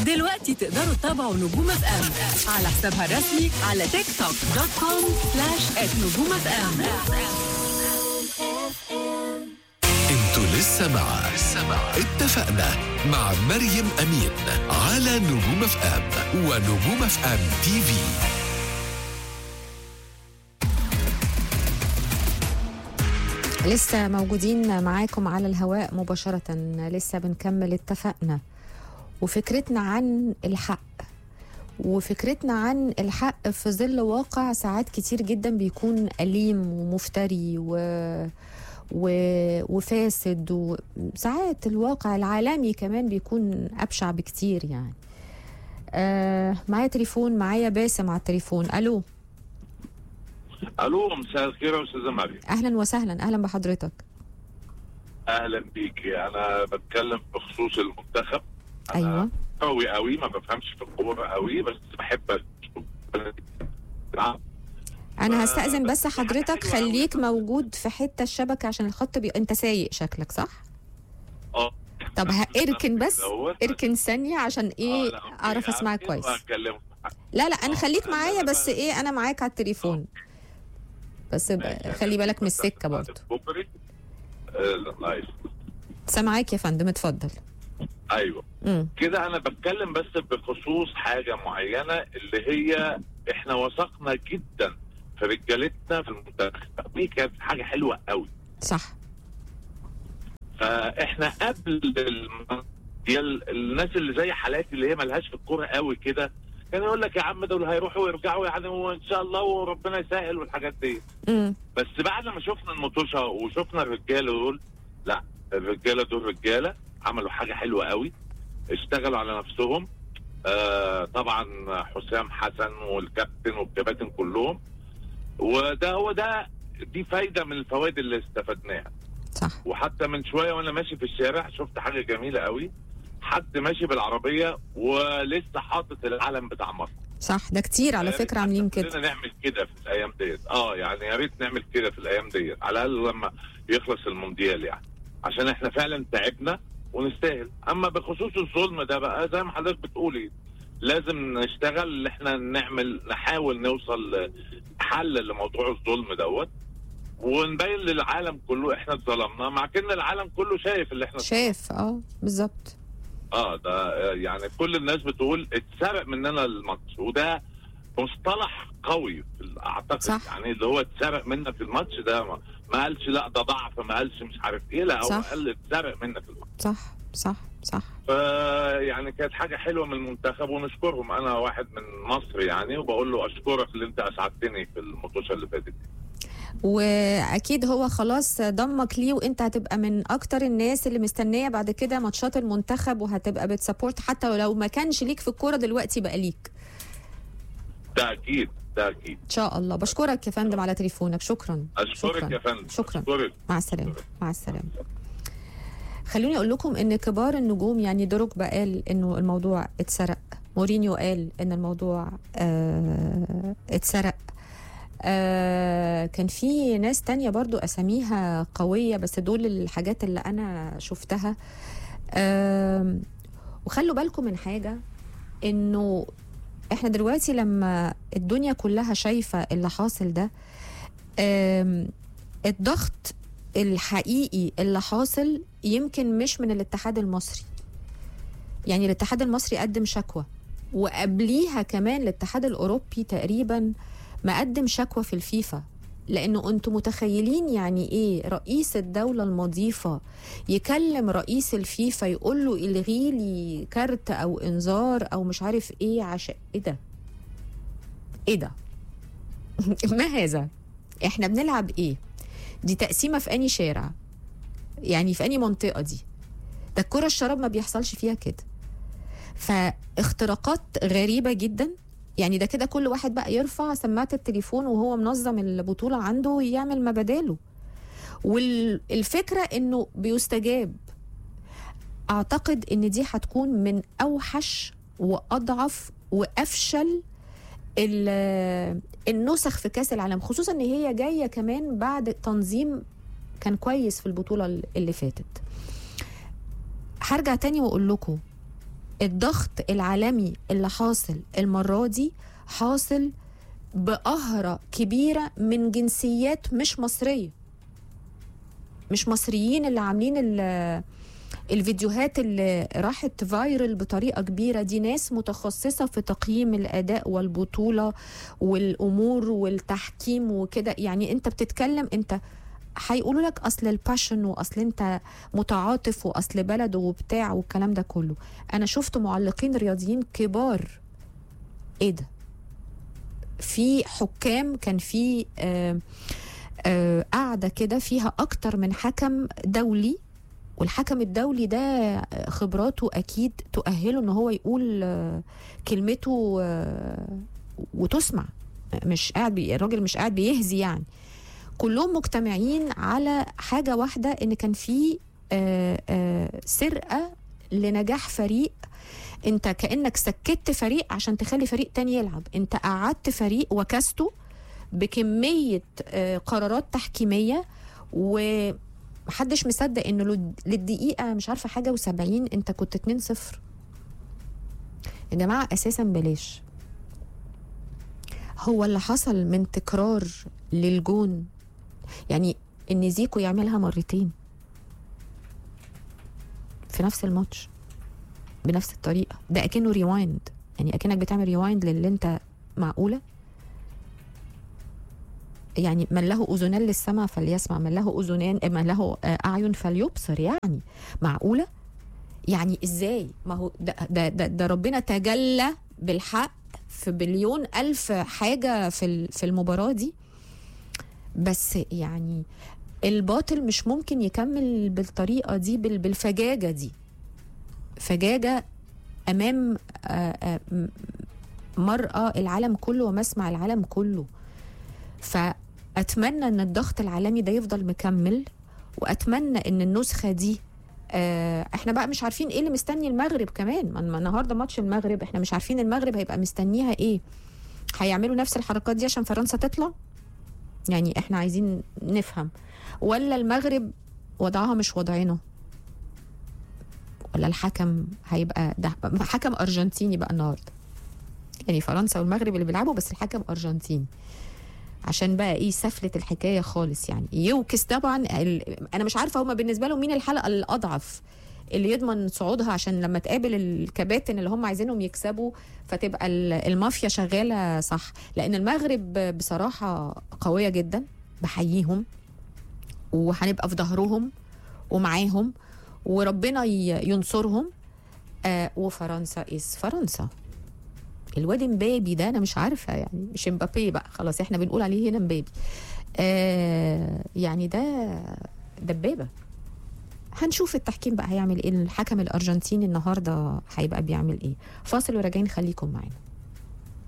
دلوقتي تقدروا تتابعوا نجوم اف ام على حسابها الرسمي على تيك توك دوت كوم سلاش نجوم اف ام انتوا لسه مع اتفقنا مع مريم امين على نجوم اف ام ونجوم اف ام تي في لسه موجودين معاكم على الهواء مباشرة لسه بنكمل اتفقنا وفكرتنا عن الحق وفكرتنا عن الحق في ظل واقع ساعات كتير جدا بيكون أليم ومفتري و... و... وفاسد وساعات الواقع العالمي كمان بيكون أبشع بكتير يعني آه معايا تليفون معايا باسم على التليفون ألو الو مساء الخير يا استاذه مريم أهلا وسهلا أهلا بحضرتك اهلا بيكي انا بتكلم بخصوص المنتخب أنا أيوة قوي قوي ما بفهمش في الكوره قوي بس بحب أشوف. انا ف- هستأذن بس بس دي حاجة حضرتك حلوة أوي. خليك موجود في حتة الشبكة عشان الخط بي... انت سايق شكلك صح اه طب ه- اركن بس دوت. اركن ثانية عشان آه، ايه لا، أوكي. اعرف اسمعك أركن كويس وهتكلم. لا لا انا آه، خليك لا، معايا لا، بس لا. ايه انا معاك على التليفون بس ب- ماشي، خلي أنا بالك من بس السكة بعد برضه الكوبري. آه، لا، لايف. سامعاك يا فندم اتفضل ايوه امم كده انا بتكلم بس بخصوص حاجه معينه اللي هي احنا وثقنا جدا في رجالتنا في المنتخب دي كانت حاجه حلوه قوي صح فاحنا قبل المونديال الناس اللي زي حالاتي اللي هي ملهاش في الكوره قوي كده كان يقول لك يا عم دول هيروحوا ويرجعوا يعني وان شاء الله وربنا يسهل والحاجات دي امم بس بعد ما شفنا المطوشه وشفنا الرجاله دول لا الرجاله دول رجاله عملوا حاجه حلوه قوي اشتغلوا على نفسهم آه طبعا حسام حسن والكابتن والكباتن كلهم وده هو ده دي فايده من الفوائد اللي استفدناها صح وحتى من شويه وانا ماشي في الشارع شفت حاجه جميله قوي حد ماشي بالعربيه ولسه حاطط العلم بتاع مصر صح ده كتير على يا ريت فكرة عاملين حتى كده كلنا نعمل كده في الايام ديت اه يعني يا ريت نعمل كده في الايام ديت على الاقل لما يخلص المونديال يعني عشان احنا فعلا تعبنا ونستاهل اما بخصوص الظلم ده بقى زي ما حضرتك بتقولي لازم نشتغل ان احنا نعمل نحاول نوصل حل لموضوع الظلم دوت ونبين للعالم كله احنا اتظلمنا مع كن العالم كله شايف اللي احنا شاف اه بالظبط اه ده آه، يعني كل الناس بتقول اتسرق مننا الماتش وده مصطلح قوي في ال- اعتقد صح. يعني اللي هو اتسرق منا في الماتش ده ما, ما قالش لا ده ضعف ما قالش مش عارف ايه لا هو صح. قال اتسرق منا في الماتش صح صح صح فيعني كانت حاجه حلوه من المنتخب ونشكرهم انا واحد من مصر يعني وبقول له اشكرك اللي انت اسعدتني في المطوشه اللي فاتت دي. واكيد هو خلاص ضمك ليه وانت هتبقى من اكتر الناس اللي مستنيه بعد كده ماتشات المنتخب وهتبقى بتسبورت حتى ولو ما كانش ليك في الكوره دلوقتي بقى ليك ده اكيد ده اكيد ان شاء الله بشكرك يا فندم على تليفونك شكرا اشكرك شكرا يا فندم شكرا اشكرك مع السلامه مع السلامه خلوني اقول لكم ان كبار النجوم يعني دروجبا قال انه الموضوع اتسرق مورينيو قال ان الموضوع آه اتسرق آه كان في ناس تانية برضو أساميها قوية بس دول الحاجات اللي أنا شفتها آه وخلوا بالكم من حاجة إنه إحنا دلوقتي لما الدنيا كلها شايفة اللي حاصل ده آم، الضغط الحقيقي اللي حاصل يمكن مش من الاتحاد المصري يعني الاتحاد المصري قدم شكوى وقبليها كمان الاتحاد الاوروبي تقريبا مقدم شكوى في الفيفا لانه انتم متخيلين يعني ايه رئيس الدوله المضيفه يكلم رئيس الفيفا يقول له الغي لي كارت او انذار او مش عارف ايه عشان ايه ده ايه ده ما هذا احنا بنلعب ايه دي تقسيمه في اني شارع يعني في اني منطقه دي ده الكره الشراب ما بيحصلش فيها كده فاختراقات غريبه جدا يعني ده كده كل واحد بقى يرفع سماعه التليفون وهو منظم البطوله عنده ويعمل ما بداله والفكره انه بيستجاب اعتقد ان دي هتكون من اوحش واضعف وافشل ال- النسخ في كاس العالم خصوصا ان هي جايه كمان بعد تنظيم كان كويس في البطوله اللي فاتت هرجع تاني واقول لكم الضغط العالمي اللي حاصل المرة دي حاصل بقهرة كبيرة من جنسيات مش مصرية مش مصريين اللي عاملين ال- الفيديوهات اللي راحت فايرل بطريقة كبيرة دي ناس متخصصة في تقييم الأداء والبطولة والأمور والتحكيم وكده يعني أنت بتتكلم أنت هيقولوا لك اصل الباشن واصل انت متعاطف واصل بلد وبتاع والكلام ده كله انا شفت معلقين رياضيين كبار ايه ده في حكام كان في آه آه قاعده كده فيها اكتر من حكم دولي والحكم الدولي ده خبراته اكيد تؤهله ان هو يقول آه كلمته آه وتسمع مش قاعد بي الراجل مش قاعد بيهزي يعني كلهم مجتمعين على حاجه واحده ان كان في آه، آه، سرقه لنجاح فريق انت كانك سكت فريق عشان تخلي فريق تاني يلعب انت قعدت فريق وكسته بكميه آه، قرارات تحكيميه ومحدش مصدق انه لل- للدقيقه مش عارفه حاجه و70 انت كنت 2-0 يا جماعه اساسا بلاش هو اللي حصل من تكرار للجون يعني ان زيكو يعملها مرتين في نفس الماتش بنفس الطريقه ده اكنه ريوايند يعني اكنك بتعمل ريوايند للي انت معقوله يعني من له اذنان للسمع فليسمع من له اذنان من له آه، اعين فليبصر يعني معقوله يعني ازاي ما هو ده, ده, ده, ده ربنا تجلى بالحق في بليون الف حاجه في ال- في المباراه دي بس يعني الباطل مش ممكن يكمل بالطريقه دي بال- بالفجاجه دي فجاجه امام آه، آه، م- مرأى العالم كله ومسمع العالم كله فأتمنى أن الضغط العالمي ده يفضل مكمل وأتمنى أن النسخة دي آه، احنا بقى مش عارفين ايه اللي مستني المغرب كمان ما ما النهارده ماتش المغرب احنا مش عارفين المغرب هيبقى مستنيها ايه هيعملوا نفس الحركات دي عشان فرنسا تطلع يعني احنا عايزين نفهم ولا المغرب وضعها مش وضعنا ولا الحكم هيبقى ده حكم ارجنتيني بقى النهارده يعني فرنسا والمغرب اللي بيلعبوا بس الحكم ارجنتيني عشان بقى ايه سفلة الحكايه خالص يعني يوكس طبعا ال... انا مش عارفه هما بالنسبه لهم مين الحلقه الاضعف اللي يضمن صعودها عشان لما تقابل الكباتن اللي هم عايزينهم يكسبوا فتبقى ال- المافيا شغاله صح لان المغرب بصراحه قويه جدا بحييهم وهنبقى في ظهرهم ومعاهم وربنا ي- ينصرهم آه وفرنسا از فرنسا الواد امبابي ده انا مش عارفه يعني مش امبابي بقى خلاص احنا بنقول عليه هنا امبابي آه يعني ده دبابه هنشوف التحكيم بقى هيعمل ايه الحكم الارجنتيني النهارده هيبقى بيعمل ايه فاصل وراجعين خليكم معانا